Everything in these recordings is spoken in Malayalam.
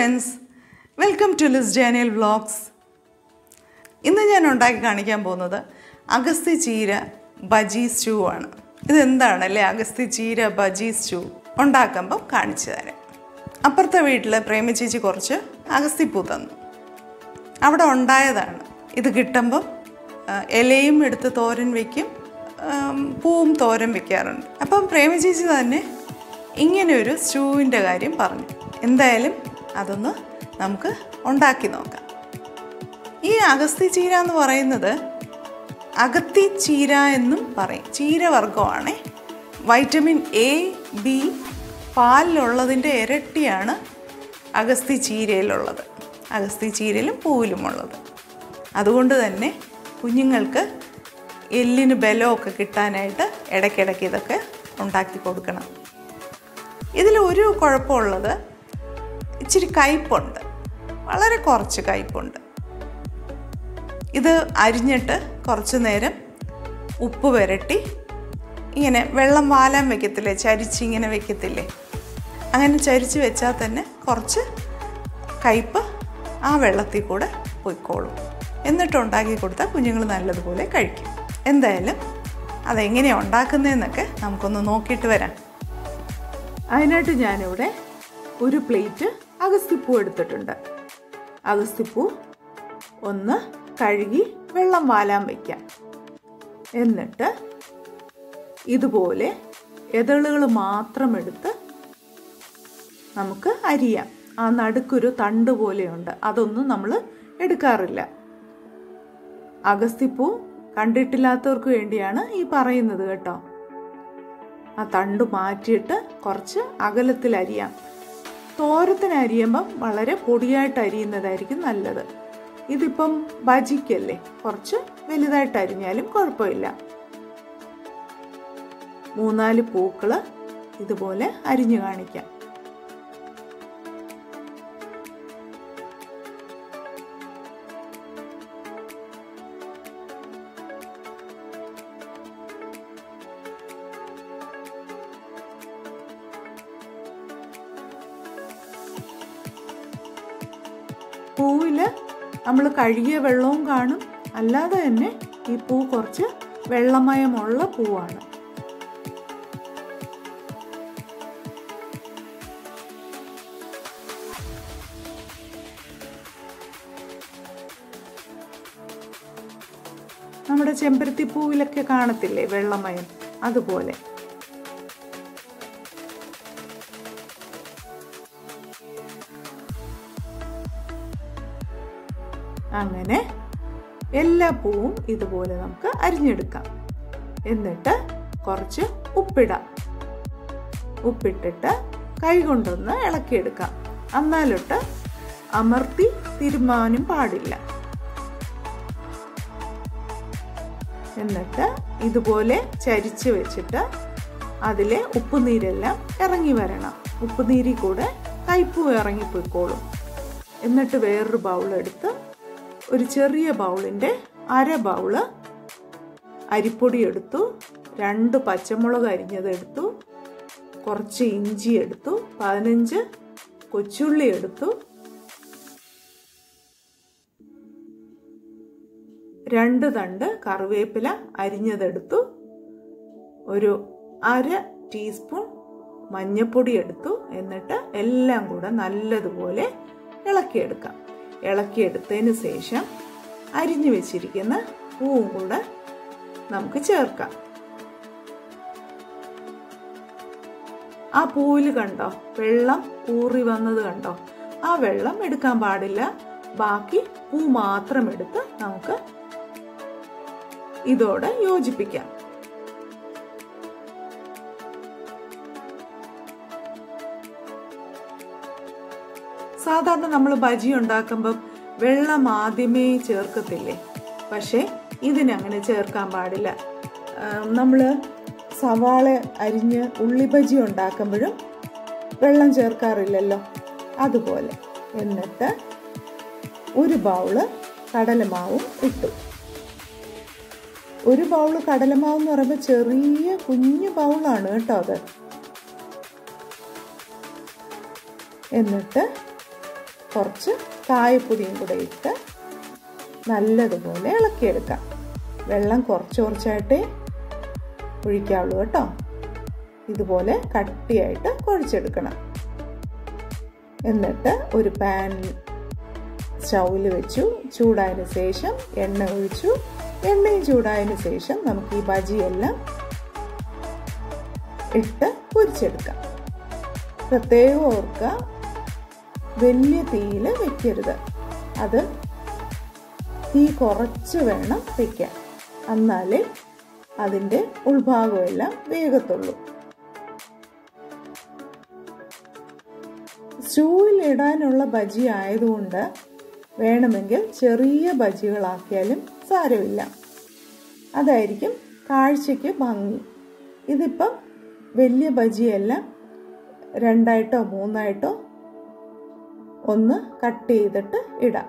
friends welcome to Liz Janiel vlogs ഇന്ന് ഞാൻ ഉണ്ടാക്കി കാണിക്കാൻ പോകുന്നത് അഗസ്തി ചീര ബജി സ്റ്റൂ ആണ് ഇതെന്താണ് അല്ലേ അഗസ്തി ചീര ബജി സ്റ്റൂ ഉണ്ടാക്കുമ്പം കാണിച്ചു തരാം അപ്പുറത്തെ വീട്ടിൽ പ്രേമചേച്ചി കുറച്ച് അഗസ്തിപ്പൂ തന്നു അവിടെ ഉണ്ടായതാണ് ഇത് കിട്ടുമ്പം ആ, ഇലയും എടുത്ത് തോരൻ വയ്ക്കും ആം, പൂവും തോരൻ വെക്കാറുണ്ട് അപ്പം പ്രേമചേച്ചി തന്നെ ഇങ്ങനെ ഒരു സ്റ്റൂവിൻ്റെ കാര്യം പറഞ്ഞു എന്തായാലും അതൊന്ന് നമുക്ക് ഉണ്ടാക്കി നോക്കാം ഈ അഗസ്തി ചീര എന്ന് പറയുന്നത് അഗത്തി ചീര എന്നും പറയും ചീരവർഗമാണ് വൈറ്റമിൻ എ ബി പാലിലുള്ളതിൻ്റെ ഇരട്ടിയാണ് അഗസ്തി ചീരയിലുള്ളത് അഗസ്തി ചീരയിലും പൂവിലുമുള്ളത് അതുകൊണ്ട് തന്നെ കുഞ്ഞുങ്ങൾക്ക് എല്ലിന് ബലമൊക്കെ കിട്ടാനായിട്ട് ഇടയ്ക്കിടയ്ക്ക് ഇതൊക്കെ ഉണ്ടാക്കി കൊടുക്കണം ഇതിൽ ഒരു കുഴപ്പമുള്ളത് ഇച്ചിരി കയ്പുണ്ട് വളരെ കുറച്ച് കയ്പുണ്ട് ഇത് അരിഞ്ഞിട്ട് കുറച്ച് നേരം ഉപ്പ് പുരട്ടി ഇങ്ങനെ വെള്ളം വാലാൻ വെക്കത്തില്ലേ ചരിച്ച് ഇങ്ങനെ വെക്കത്തില്ലേ അങ്ങനെ ചരിച്ച് വെച്ചാൽ തന്നെ കുറച്ച് കയ്പ് ആ വെള്ളത്തിൽ കൂടെ പൊയ്ക്കോളും എന്നിട്ട് ഉണ്ടാക്കി കൊടുത്താൽ കുഞ്ഞുങ്ങൾ നല്ലതുപോലെ കഴിക്കും എന്തായാലും അതെങ്ങനെയാണ് ഉണ്ടാക്കുന്നതെന്നൊക്കെ നമുക്കൊന്ന് നോക്കിയിട്ട് വരാം അതിനായിട്ട് ഞാനിവിടെ ഒരു പ്ലേറ്റ് അഗസ്തിപ്പൂ എടുത്തിട്ടുണ്ട് അഗസ്തിപ്പൂ ഒന്ന് കഴുകി വെള്ളം വാലാൻ വയ്ക്കാം എന്നിട്ട് ഇതുപോലെ എതളുകൾ മാത്രം എടുത്ത് നമുക്ക് അരിയാം ആ നടുക്കൊരു തണ്ട് പോലെയുണ്ട് അതൊന്നും നമ്മൾ എടുക്കാറില്ല അഗസ്തിപ്പൂ കണ്ടിട്ടില്ലാത്തവർക്ക് വേണ്ടിയാണ് ഈ പറയുന്നത് കേട്ടോ ആ തണ്ട് മാറ്റിയിട്ട് കുറച്ച് അകലത്തിൽ അരിയാം തോരത്തിന് അരിയുമ്പം വളരെ പൊടിയായിട്ട് അരിയുന്നതായിരിക്കും നല്ലത് ഇതിപ്പം ബജിക്കല്ലേ കുറച്ച് വലുതായിട്ട് അരിഞ്ഞാലും കുഴപ്പമില്ല മൂന്നാല് പൂക്കള് ഇതുപോലെ അരിഞ്ഞു കാണിക്കാം പൂവില് നമ്മൾ കഴുകിയ വെള്ളവും കാണും അല്ലാതെ തന്നെ ഈ പൂ കുറച്ച് വെള്ളമയമുള്ള പൂവാണ് നമ്മുടെ ചെമ്പരത്തി പൂവിലൊക്കെ കാണത്തില്ലേ വെള്ളമയം അതുപോലെ അങ്ങനെ എല്ലാ പൂവും ഇതുപോലെ നമുക്ക് അരിഞ്ഞെടുക്കാം എന്നിട്ട് കുറച്ച് ഉപ്പിടാം ഉപ്പിട്ടിട്ട് കൈ കൊണ്ടൊന്ന് ഇളക്കിയെടുക്കാം എന്നാലിട്ട് അമർത്തി തിരുമാനും പാടില്ല എന്നിട്ട് ഇതുപോലെ ചരിച്ച് വെച്ചിട്ട് അതിലെ ഉപ്പുനീരെല്ലാം ഇറങ്ങി വരണം ഉപ്പുനീരിൽ കൂടെ കയ്പും ഇറങ്ങിപ്പോയിക്കോളും എന്നിട്ട് വേറൊരു ബൗൾ എടുത്ത് ഒരു ചെറിയ ബൗളിൻ്റെ അര ബൗള് അരിപ്പൊടി എടുത്തു രണ്ട് പച്ചമുളക് അരിഞ്ഞത് എടുത്തു കുറച്ച് ഇഞ്ചി എടുത്തു പതിനഞ്ച് കൊച്ചുള്ളി എടുത്തു രണ്ട് തണ്ട് കറിവേപ്പില അരിഞ്ഞതെടുത്തു ഒരു അര ടീസ്പൂൺ മഞ്ഞപ്പൊടി എടുത്തു എന്നിട്ട് എല്ലാം കൂടെ നല്ലതുപോലെ ഇളക്കിയെടുക്കാം ഇളക്കിയെടുത്തതിന് ശേഷം അരിഞ്ഞു വെച്ചിരിക്കുന്ന പൂവും കൂടെ നമുക്ക് ചേർക്കാം ആ പൂവിൽ കണ്ടോ വെള്ളം ഊറി വന്നത് കണ്ടോ ആ വെള്ളം എടുക്കാൻ പാടില്ല ബാക്കി പൂ മാത്രം എടുത്ത് നമുക്ക് ഇതോടെ യോജിപ്പിക്കാം സാധാരണ നമ്മൾ ബജി ഉണ്ടാക്കുമ്പം വെള്ളം ആദ്യമേ ചേർക്കത്തില്ലേ പക്ഷേ ഇതിനങ്ങനെ ചേർക്കാൻ പാടില്ല നമ്മൾ സവാള അരിഞ്ഞ് ഉള്ളി ബജി ഉണ്ടാക്കുമ്പോഴും വെള്ളം ചേർക്കാറില്ലല്ലോ അതുപോലെ എന്നിട്ട് ഒരു ബൗള് കടലമാവും ഇട്ടു ഒരു ബൗള് കടലമാവ് എന്ന് പറയുമ്പോൾ ചെറിയ കുഞ്ഞു ബൗളാണ് കേട്ടോ അത് എന്നിട്ട് കുറച്ച് കായപ്പൊടിയും കൂടെ ഇട്ട് നല്ലതുപോലെ ഇളക്കിയെടുക്കാം വെള്ളം കുറച്ച് കുറച്ചായിട്ടേ ഒഴിക്കാവുള്ളൂ കേട്ടോ ഇതുപോലെ കട്ടിയായിട്ട് കുഴച്ചെടുക്കണം എന്നിട്ട് ഒരു പാൻ സ്റ്റൗവിൽ വെച്ചു ചൂടായതിന് ശേഷം എണ്ണ ഒഴിച്ചു എണ്ണയും ചൂടായതിന് ശേഷം നമുക്ക് ഈ ബജിയെല്ലാം ഇട്ട് പൊരിച്ചെടുക്കാം പ്രത്യേകം ഓർക്കുക വലിയ തീയിൽ വെക്കരുത് അത് തീ കുറച്ച് വേണം വെക്കാൻ എന്നാലേ അതിൻ്റെ ഉൾഭാഗമെല്ലാം വേഗത്തുള്ളൂ സ്റ്റൂവിൽ ഇടാനുള്ള ബജി ആയതുകൊണ്ട് വേണമെങ്കിൽ ചെറിയ ബജികളാക്കിയാലും സാരമില്ല അതായിരിക്കും കാഴ്ചയ്ക്ക് ഭംഗി ഇതിപ്പം വലിയ ബജിയെല്ലാം രണ്ടായിട്ടോ മൂന്നായിട്ടോ ഒന്ന് കട്ട് ചെയ്തിട്ട് ഇടാം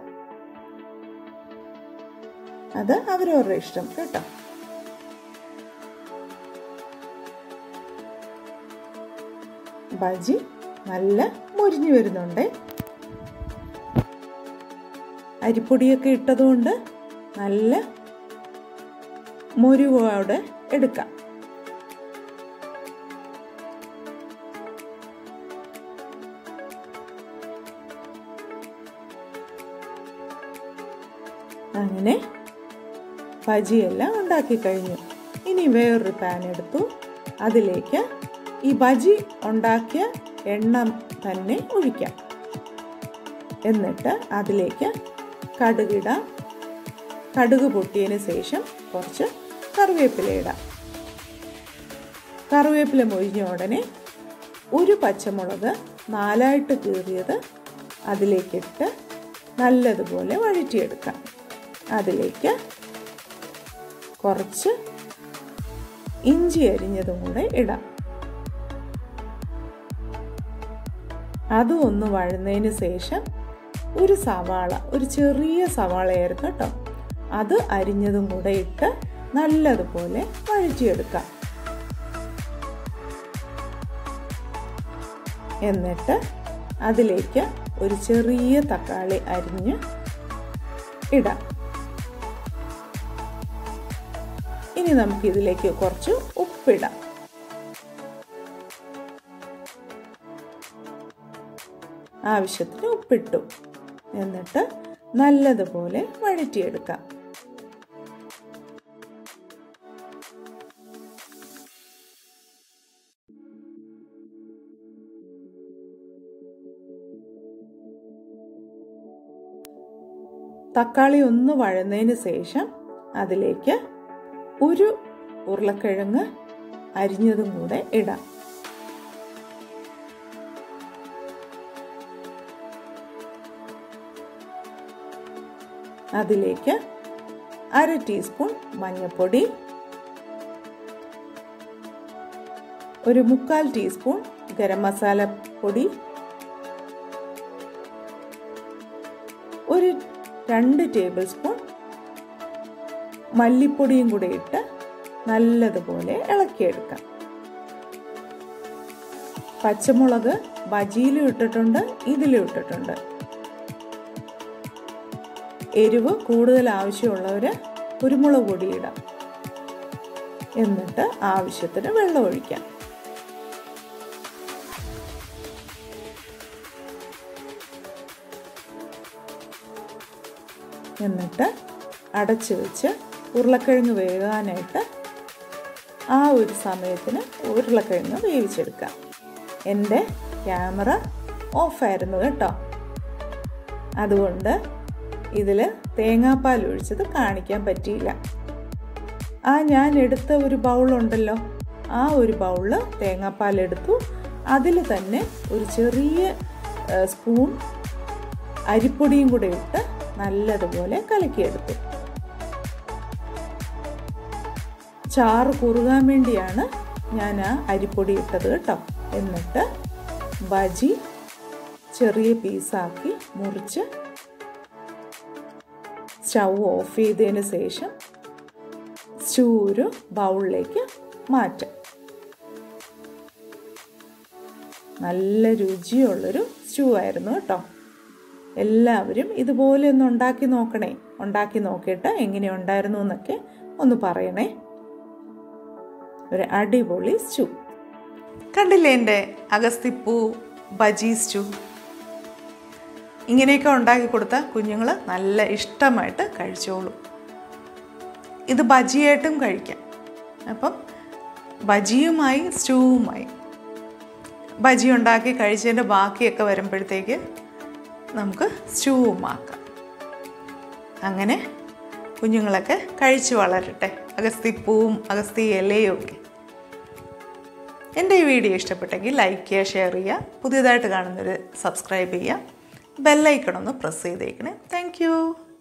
അത് അവരവരുടെ ഇഷ്ടം കേട്ടോ ബജി നല്ല മുരിഞ്ഞു വരുന്നുണ്ട് അരിപ്പൊടിയൊക്കെ ഇട്ടതുകൊണ്ട് നല്ല മുരുവോടെ എടുക്കാം അങ്ങനെ ബജിയെല്ലാം ഉണ്ടാക്കി കഴിഞ്ഞു ഇനി വേറൊരു പാൻ എടുത്തു അതിലേക്ക് ഈ ബജി ഉണ്ടാക്കിയ എണ്ണ തന്നെ ഒഴിക്കാം എന്നിട്ട് അതിലേക്ക് കടുകിടാം കടുക് പൊട്ടിയതിന് ശേഷം കുറച്ച് കറിവേപ്പില ഇടാം കറിവേപ്പില മൊഴിഞ്ഞ ഉടനെ ഒരു പച്ചമുളക് നാലായിട്ട് കീറിയത് അതിലേക്കിട്ട് നല്ലതുപോലെ വഴറ്റിയെടുക്കാം അതിലേക്ക് കുറച്ച് ഇഞ്ചി അരിഞ്ഞതും കൂടെ ഇടാം അതും ഒന്ന് വഴുന്നതിന് ശേഷം ഒരു സവാള ഒരു ചെറിയ സവാളയായിരുന്നു കേട്ടോ അത് അരിഞ്ഞതും കൂടെ ഇട്ട് നല്ലതുപോലെ വഴറ്റിയെടുക്കാം എന്നിട്ട് അതിലേക്ക് ഒരു ചെറിയ തക്കാളി അരിഞ്ഞ് ഇടാം ഇനി നമുക്ക് ഇതിലേക്ക് കുറച്ച് ഉപ്പിടാം ആവശ്യത്തിന് ഉപ്പിട്ടു എന്നിട്ട് നല്ലതുപോലെ വഴറ്റിയെടുക്കാം തക്കാളി ഒന്ന് വഴന്നതിന് ശേഷം അതിലേക്ക് ഒരു ഉരുളക്കിഴങ്ങ് അരിഞ്ഞതും കൂടെ ഇടാം അതിലേക്ക് അര ടീസ്പൂൺ മഞ്ഞൾപ്പൊടി ഒരു മുക്കാൽ ടീസ്പൂൺ ഗരം മസാല പൊടി ഒരു രണ്ട് ടേബിൾ സ്പൂൺ മല്ലിപ്പൊടിയും കൂടെ ഇട്ട് നല്ലതുപോലെ ഇളക്കിയെടുക്കാം പച്ചമുളക് ബജിയിലും ഇട്ടിട്ടുണ്ട് ഇതിലും ഇട്ടിട്ടുണ്ട് എരിവ് കൂടുതൽ ആവശ്യമുള്ളവർ കുരുമുളക് പൊടി ഇടാം എന്നിട്ട് ആവശ്യത്തിന് വെള്ളം ഒഴിക്കാം എന്നിട്ട് അടച്ചു വെച്ച് ഉരുളക്കിഴങ്ങ് വേകാനായിട്ട് ആ ഒരു സമയത്തിന് ഉരുളക്കിഴങ്ങ് വേവിച്ചെടുക്കാം എൻ്റെ ക്യാമറ ഓഫായിരുന്നു കേട്ടോ അതുകൊണ്ട് ഇതിൽ തേങ്ങാപ്പാൽ ഒഴിച്ചത് കാണിക്കാൻ പറ്റിയില്ല ആ ഞാൻ എടുത്ത ഒരു ബൗളുണ്ടല്ലോ ആ ഒരു ബൗളിൽ തേങ്ങാപ്പാൽ എടുത്തു അതിൽ തന്നെ ഒരു ചെറിയ സ്പൂൺ അരിപ്പൊടിയും കൂടെ ഇട്ട് നല്ലതുപോലെ കലക്കിയെടുത്തു ചാറ് കുറുകാൻ വേണ്ടിയാണ് ഞാൻ ആ അരിപ്പൊടി ഇട്ടത് കേട്ടോ എന്നിട്ട് ബജി ചെറിയ പീസാക്കി മുറിച്ച് സ്റ്റൗ ഓഫ് ചെയ്തതിന് ശേഷം സ്റ്റൂ ഒരു ബൗളിലേക്ക് മാറ്റാം നല്ല രുചിയുള്ളൊരു സ്റ്റൂ ആയിരുന്നു കേട്ടോ എല്ലാവരും ഇതുപോലെ ഒന്ന് ഉണ്ടാക്കി നോക്കണേ ഉണ്ടാക്കി നോക്കിയിട്ട് എങ്ങനെയുണ്ടായിരുന്നു എന്നൊക്കെ ഒന്ന് പറയണേ ഒരു അടിപൊളി സ്റ്റൂ കണ്ടില്ലേ എൻ്റെ അഗസ്തിപ്പൂ ബജി സ്റ്റൂ ഇങ്ങനെയൊക്കെ ഉണ്ടാക്കി കൊടുത്താൽ കുഞ്ഞുങ്ങൾ നല്ല ഇഷ്ടമായിട്ട് കഴിച്ചോളും ഇത് ബജിയായിട്ടും കഴിക്കാം അപ്പം ബജിയുമായി സ്റ്റൂവുമായി ബജി ഉണ്ടാക്കി കഴിച്ചതിൻ്റെ ബാക്കിയൊക്കെ വരുമ്പോഴത്തേക്ക് നമുക്ക് സ്റ്റൂവും ആക്കാം അങ്ങനെ കുഞ്ഞുങ്ങളൊക്കെ കഴിച്ചു വളരട്ടെ അഗസ്തിപ്പൂവും അഗസ്തി ഇലയും ഒക്കെ എൻ്റെ ഈ വീഡിയോ ഇഷ്ടപ്പെട്ടെങ്കിൽ ലൈക്ക് ചെയ്യുക ഷെയർ ചെയ്യുക പുതിയതായിട്ട് കാണുന്നവർ സബ്സ്ക്രൈബ് ചെയ്യുക ബെല്ലൈക്കൺ ഒന്ന് പ്രസ് ചെയ്തേക്കണേ താങ്ക്